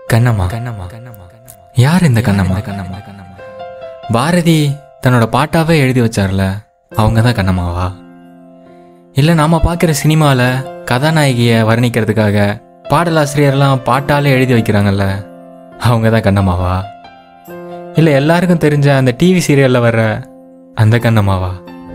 கண்ணம்மா கண்ணம்மா யார் இந்த கண்ணம்மா கண்ணம்மா பாரதி தன்னோட பாட்டாவே எழுதி வச்சார்ல அவங்க தான் கண்ணம்மாவா இல்லை நாம பார்க்குற சினிமாவில் கதாநாயகியை வர்ணிக்கிறதுக்காக பாடலாசிரியர்லாம் பாட்டாலே எழுதி வைக்கிறாங்கல்ல அவங்க தான் கண்ணம்மாவா இல்லை எல்லாருக்கும் தெரிஞ்ச அந்த டிவி சீரியலில் வர்ற அந்த கண்ணம்மாவா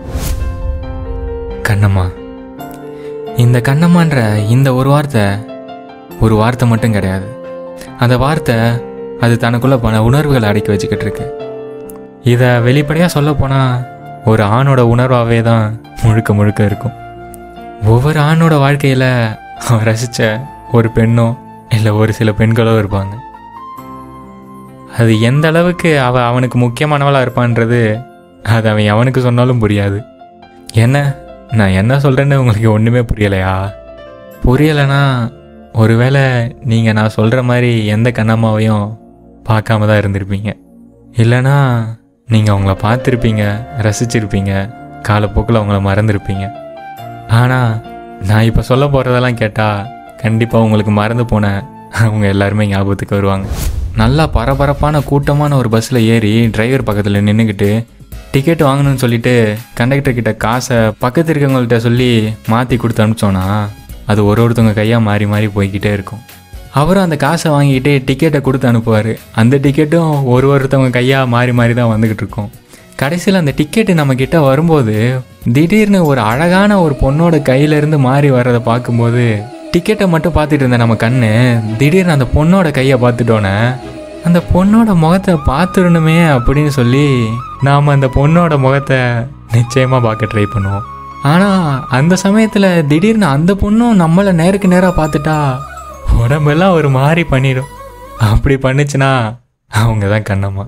கண்ணம்மா இந்த கண்ணம்மான்ற இந்த ஒரு வார்த்தை ஒரு வார்த்தை மட்டும் கிடையாது அந்த வார்த்தை அது தனக்குள்ள பல உணர்வுகளை அடக்கி வச்சுக்கிட்டு இருக்கு இதை வெளிப்படையாக சொல்ல போனால் ஒரு ஆணோட உணர்வாகவே தான் முழுக்க முழுக்க இருக்கும் ஒவ்வொரு ஆணோட வாழ்க்கையில் அவன் ரசித்த ஒரு பெண்ணோ இல்லை ஒரு சில பெண்களோ இருப்பாங்க அது எந்த அளவுக்கு அவ அவனுக்கு முக்கியமானவளாக இருப்பான்றது அது அவன் அவனுக்கு சொன்னாலும் புரியாது என்ன நான் என்ன சொல்கிறேன்னு உங்களுக்கு ஒன்றுமே புரியலையா புரியலைன்னா ஒருவேளை நீங்கள் நான் சொல்கிற மாதிரி எந்த கண்ணம்மாவையும் பார்க்காம தான் இருந்திருப்பீங்க இல்லைன்னா நீங்கள் அவங்கள பார்த்துருப்பீங்க ரசிச்சிருப்பீங்க காலப்போக்கில் அவங்கள மறந்துருப்பீங்க ஆனால் நான் இப்போ சொல்ல போகிறதெல்லாம் கேட்டால் கண்டிப்பாக உங்களுக்கு மறந்து போன அவங்க எல்லாருமே ஞாபகத்துக்கு வருவாங்க நல்லா பரபரப்பான கூட்டமான ஒரு பஸ்ஸில் ஏறி டிரைவர் பக்கத்தில் நின்றுக்கிட்டு டிக்கெட் வாங்கணும்னு சொல்லிட்டு கண்டக்டர் கிட்ட காசை பக்கத்து இருக்கவங்கள்ட்ட சொல்லி மாற்றி கொடுத்து அனுப்பிச்சோன்னா அது ஒரு ஒருத்தவங்க கையாக மாறி மாறி போய்கிட்டே இருக்கும் அவரும் அந்த காசை வாங்கிட்டு டிக்கெட்டை கொடுத்து அனுப்புவார் அந்த டிக்கெட்டும் ஒரு ஒருத்தவங்க கையாக மாறி மாறி தான் வந்துக்கிட்டு இருக்கும் கடைசியில் அந்த டிக்கெட்டு நம்ம கிட்ட வரும்போது திடீர்னு ஒரு அழகான ஒரு பொண்ணோட கையிலேருந்து மாறி வர்றதை பார்க்கும்போது டிக்கெட்டை மட்டும் பார்த்துட்டு இருந்த நம்ம கண்ணு திடீர்னு அந்த பொண்ணோட கையை பார்த்துட்டோன்னே அந்த பொண்ணோட முகத்தை பார்த்துடணுமே அப்படின்னு சொல்லி நாம் அந்த பொண்ணோட முகத்தை நிச்சயமாக பார்க்க ட்ரை பண்ணுவோம் ஆனால் அந்த சமயத்தில் திடீர்னு அந்த பொண்ணும் நம்மளை நேருக்கு நேராக பார்த்துட்டா உடம்பெல்லாம் ஒரு மாதிரி பண்ணிடும் அப்படி பண்ணுச்சுன்னா அவங்க தான் கண்ணம்மா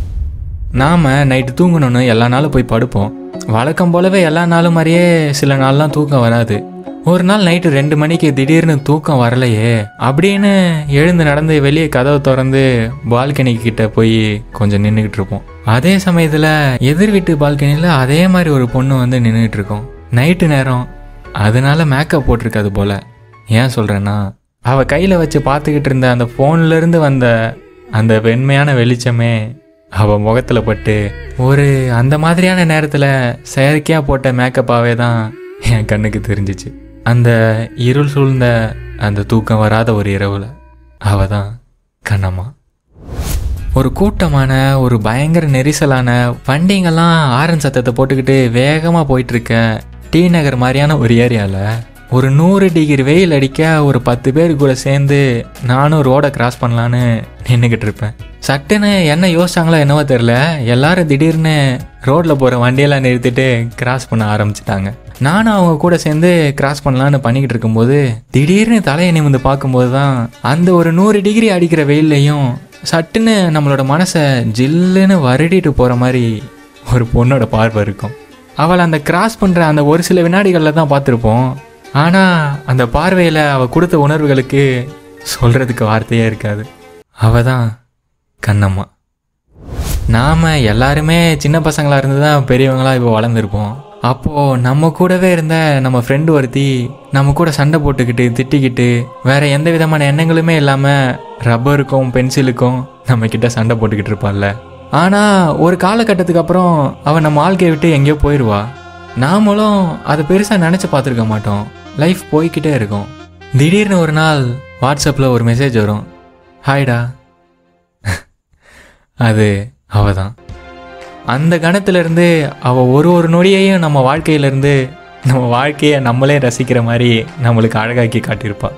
நாம் நைட்டு தூங்கணும்னு எல்லா நாளும் போய் படுப்போம் வழக்கம் போலவே எல்லா நாளும் மாதிரியே சில நாள்லாம் தூக்கம் வராது ஒரு நாள் நைட்டு ரெண்டு மணிக்கு திடீர்னு தூக்கம் வரலையே அப்படின்னு எழுந்து நடந்து வெளியே கதவை திறந்து பால்கனி கிட்ட போய் கொஞ்சம் நின்றுக்கிட்டு இருப்போம் அதே சமயத்தில் எதிர் வீட்டு பால்கனியில் அதே மாதிரி ஒரு பொண்ணு வந்து நின்றுட்டு இருக்கோம் நைட்டு நேரம் அதனால மேக்கப் போட்டிருக்காது போல ஏன் சொல்கிறேன்னா அவள் கையில் வச்சு பார்த்துக்கிட்டு இருந்த அந்த ஃபோன்ல இருந்து வந்த அந்த வெண்மையான வெளிச்சமே அவள் முகத்தில் பட்டு ஒரு அந்த மாதிரியான நேரத்தில் செயற்கையாக போட்ட மேக்கப்பாகவே தான் என் கண்ணுக்கு தெரிஞ்சிச்சு அந்த இருள் சூழ்ந்த அந்த தூக்கம் வராத ஒரு இரவில் அவள் தான் கண்ணம்மா ஒரு கூட்டமான ஒரு பயங்கர நெரிசலான வண்டிங்கெல்லாம் ஆரன் சத்தத்தை போட்டுக்கிட்டு வேகமாக போயிட்டுருக்க டி நகர் மாதிரியான ஒரு ஏரியாவில் ஒரு நூறு டிகிரி வெயில் அடிக்க ஒரு பத்து பேர் கூட சேர்ந்து நானும் ரோடை கிராஸ் பண்ணலான்னு நின்றுக்கிட்டு இருப்பேன் சட்டுன்னு என்ன யோசிச்சாங்களோ என்னவோ தெரில எல்லாரும் திடீர்னு ரோட்டில் போகிற வண்டியெல்லாம் நிறுத்திட்டு கிராஸ் பண்ண ஆரம்பிச்சிட்டாங்க நானும் அவங்க கூட சேர்ந்து கிராஸ் பண்ணலான்னு பண்ணிக்கிட்டு இருக்கும்போது திடீர்னு தலையை நிமிந்து பார்க்கும்போது தான் அந்த ஒரு நூறு டிகிரி அடிக்கிற வெயில்லையும் சட்டுன்னு நம்மளோட மனசை ஜில்லுன்னு வருடிட்டு போகிற மாதிரி ஒரு பொண்ணோட பார்வை இருக்கும் அவளை அந்த கிராஸ் பண்ணுற அந்த ஒரு சில வினாடிகளில் தான் பார்த்துருப்போம் ஆனால் அந்த பார்வையில் அவள் கொடுத்த உணர்வுகளுக்கு சொல்கிறதுக்கு வார்த்தையே இருக்காது அவள் தான் கண்ணம்மா நாம் எல்லாருமே சின்ன பசங்களாக இருந்து தான் பெரியவங்களாக இப்போ வளர்ந்துருப்போம் அப்போது நம்ம கூடவே இருந்த நம்ம ஃப்ரெண்டு ஒருத்தி நம்ம கூட சண்டை போட்டுக்கிட்டு திட்டிக்கிட்டு வேற எந்த விதமான எண்ணங்களுமே இல்லாமல் ரப்பருக்கும் பென்சிலுக்கும் நம்ம கிட்ட சண்டை போட்டுக்கிட்டு இருப்பாள்ல ஆனால் ஒரு காலகட்டத்துக்கு அப்புறம் அவள் நம்ம வாழ்க்கையை விட்டு எங்கேயோ போயிடுவா நாமளும் அதை பெருசாக நினச்சி பார்த்துருக்க மாட்டோம் லைஃப் போய்கிட்டே இருக்கும் திடீர்னு ஒரு நாள் வாட்ஸ்அப்பில் ஒரு மெசேஜ் வரும் ஹாய்டா அது அவ தான் அந்த கணத்திலிருந்து அவள் ஒரு ஒரு நொடியையும் நம்ம வாழ்க்கையிலேருந்து நம்ம வாழ்க்கையை நம்மளே ரசிக்கிற மாதிரி நம்மளுக்கு அழகாக்கி காட்டியிருப்பா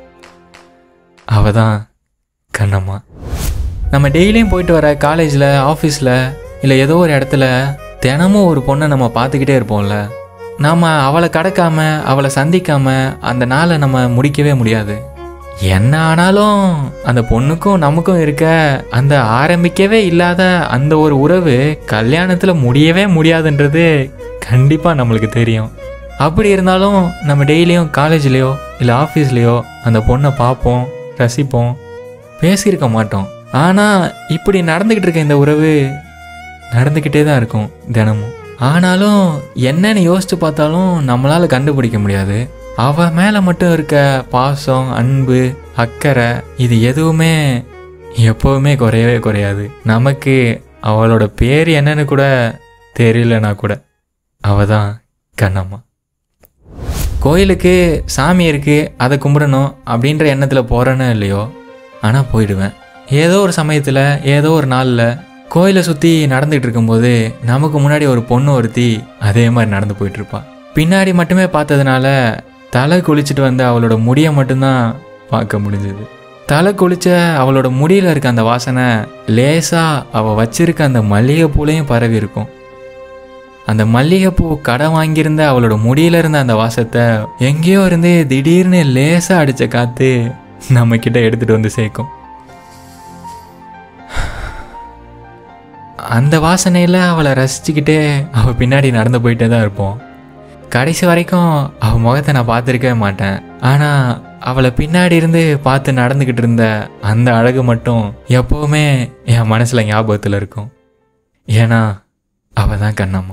அவ தான் கண்ணம்மா நம்ம டெய்லியும் போயிட்டு வர காலேஜில் ஆஃபீஸில் இல்லை ஏதோ ஒரு இடத்துல தினமும் ஒரு பொண்ணை நம்ம பார்த்துக்கிட்டே இருப்போம்ல நாம் அவளை கடக்காம அவளை சந்திக்காம அந்த நாளை நம்ம முடிக்கவே முடியாது என்ன ஆனாலும் அந்த பொண்ணுக்கும் நமக்கும் இருக்க அந்த ஆரம்பிக்கவே இல்லாத அந்த ஒரு உறவு கல்யாணத்தில் முடியவே முடியாதுன்றது கண்டிப்பாக நம்மளுக்கு தெரியும் அப்படி இருந்தாலும் நம்ம டெய்லியும் காலேஜ்லேயோ இல்லை ஆஃபீஸ்லேயோ அந்த பொண்ணை பார்ப்போம் ரசிப்போம் பேசியிருக்க மாட்டோம் ஆனால் இப்படி நடந்துக்கிட்டு இருக்க இந்த உறவு நடந்துக்கிட்டே தான் இருக்கும் தினமும் ஆனாலும் என்னன்னு யோசிச்சு பார்த்தாலும் நம்மளால் கண்டுபிடிக்க முடியாது அவ மேலே மட்டும் இருக்க பாசம் அன்பு அக்கறை இது எதுவுமே எப்போவுமே குறையவே குறையாது நமக்கு அவளோட பேர் என்னன்னு கூட தெரியலனா கூட அவ தான் கண்ணம்மா கோயிலுக்கு சாமி இருக்கு அதை கும்பிடணும் அப்படின்ற எண்ணத்தில் போகிறேன்னு இல்லையோ ஆனால் போயிடுவேன் ஏதோ ஒரு சமயத்தில் ஏதோ ஒரு நாளில் கோயிலை சுற்றி நடந்துகிட்டு இருக்கும்போது நமக்கு முன்னாடி ஒரு பொண்ணு ஒருத்தி அதே மாதிரி நடந்து போயிட்டு இருப்பா பின்னாடி மட்டுமே பார்த்ததுனால தலை குளிச்சுட்டு வந்து அவளோட முடியை மட்டும்தான் பார்க்க முடிஞ்சது தலை குளிச்ச அவளோட முடியில இருக்க அந்த வாசனை லேசா அவ வச்சிருக்க அந்த மல்லிகைப்பூலையும் பரவி இருக்கும் அந்த மல்லிகைப்பூ கடை வாங்கியிருந்த அவளோட முடியில இருந்த அந்த வாசத்தை எங்கேயோ இருந்து திடீர்னு லேசா அடிச்ச காத்து நம்ம கிட்ட எடுத்துட்டு வந்து சேர்க்கும் அந்த வாசனையில் அவளை ரசிச்சுக்கிட்டே அவள் பின்னாடி நடந்து போயிட்டே தான் இருப்போம் கடைசி வரைக்கும் அவள் முகத்தை நான் பார்த்துருக்கவே மாட்டேன் ஆனால் அவளை பின்னாடி இருந்து பார்த்து நடந்துக்கிட்டு இருந்த அந்த அழகு மட்டும் எப்போவுமே என் மனசில் ஞாபகத்தில் இருக்கும் ஏன்னா அவள் தான் கண்ணம்மா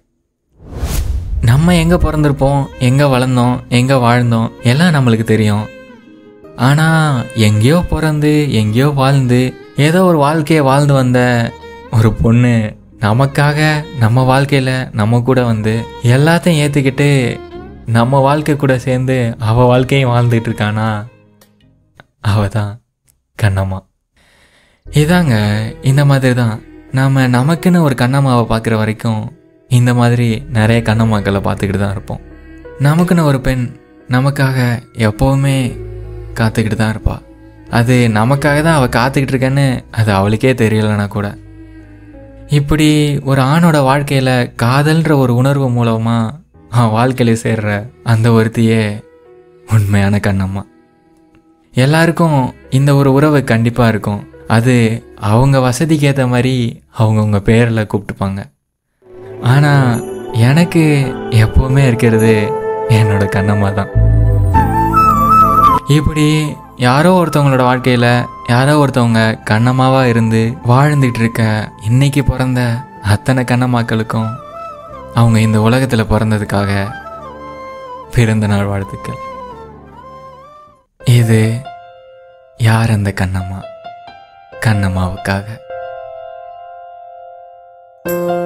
நம்ம எங்கே பிறந்திருப்போம் எங்கே வளர்ந்தோம் எங்கே வாழ்ந்தோம் எல்லாம் நம்மளுக்கு தெரியும் ஆனால் எங்கேயோ பிறந்து எங்கேயோ வாழ்ந்து ஏதோ ஒரு வாழ்க்கையை வாழ்ந்து வந்த ஒரு பொண்ணு நமக்காக நம்ம வாழ்க்கையில் நம்ம கூட வந்து எல்லாத்தையும் ஏற்றுக்கிட்டு நம்ம வாழ்க்கை கூட சேர்ந்து அவள் வாழ்க்கையும் வாழ்ந்துட்டு இருக்கானா அவ தான் கண்ணம்மா இதாங்க இந்த மாதிரி தான் நாம் நமக்குன்னு ஒரு கண்ணம்மாவை பார்க்குற வரைக்கும் இந்த மாதிரி நிறைய கண்ணம்மாக்களை பார்த்துக்கிட்டு தான் இருப்போம் நமக்குன்னு ஒரு பெண் நமக்காக எப்போவுமே காத்துக்கிட்டு தான் இருப்பா அது நமக்காக தான் அவள் காத்துக்கிட்டு இருக்கேன்னு அது அவளுக்கே தெரியலைன்னா கூட இப்படி ஒரு ஆணோட வாழ்க்கையில் காதல்ன்ற ஒரு உணர்வு மூலமாக அவன் வாழ்க்கையில் சேர்ற அந்த ஒருத்தியே உண்மையான கண்ணம்மா எல்லாருக்கும் இந்த ஒரு உறவு கண்டிப்பாக இருக்கும் அது அவங்க வசதிக்கு ஏற்ற மாதிரி அவங்கவுங்க பேரில் கூப்பிட்டுப்பாங்க ஆனால் எனக்கு எப்போவுமே இருக்கிறது என்னோட கண்ணம்மா தான் இப்படி யாரோ ஒருத்தவங்களோட வாழ்க்கையில் யாரோ ஒருத்தவங்க கண்ணம்மாவாக இருந்து வாழ்ந்துகிட்டு இருக்க இன்னைக்கு பிறந்த அத்தனை கண்ணம்மாக்களுக்கும் அவங்க இந்த உலகத்தில் பிறந்ததுக்காக பிறந்த நாள் வாழ்த்துக்கள் இது யார் அந்த கண்ணம்மா கண்ணம்மாவுக்காக